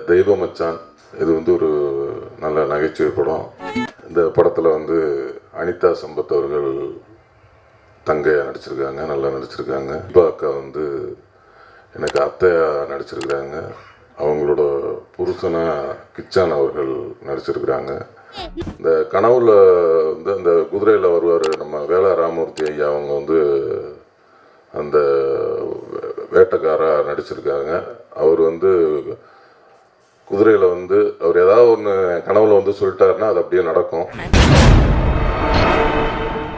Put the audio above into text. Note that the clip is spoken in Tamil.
தெய்வ மச்சான் இது வந்து ஒரு நல்ல நகைச்சுவை படம் இந்த படத்தில் வந்து அனிதா சம்பத் அவர்கள் தங்கையா நடிச்சிருக்காங்க நல்லா நடிச்சிருக்காங்க இப்போ அக்கா வந்து எனக்கு அத்தையா நடிச்சிருக்கிறாங்க அவங்களோட புருஷனா கிச்சான் அவர்கள் நடிச்சிருக்கிறாங்க இந்த கனவுல வந்து அந்த குதிரையில் வருவார் நம்ம வேளா ராமூர்த்தி ஐயா அவங்க வந்து அந்த வே- வேட்டைக்காரா நடிச்சிருக்காங்க அவர் வந்து குதிரையில் வந்து அவர் ஏதாவது ஒன்று கனவுல வந்து சொல்லிட்டாருன்னா அது அப்படியே நடக்கும்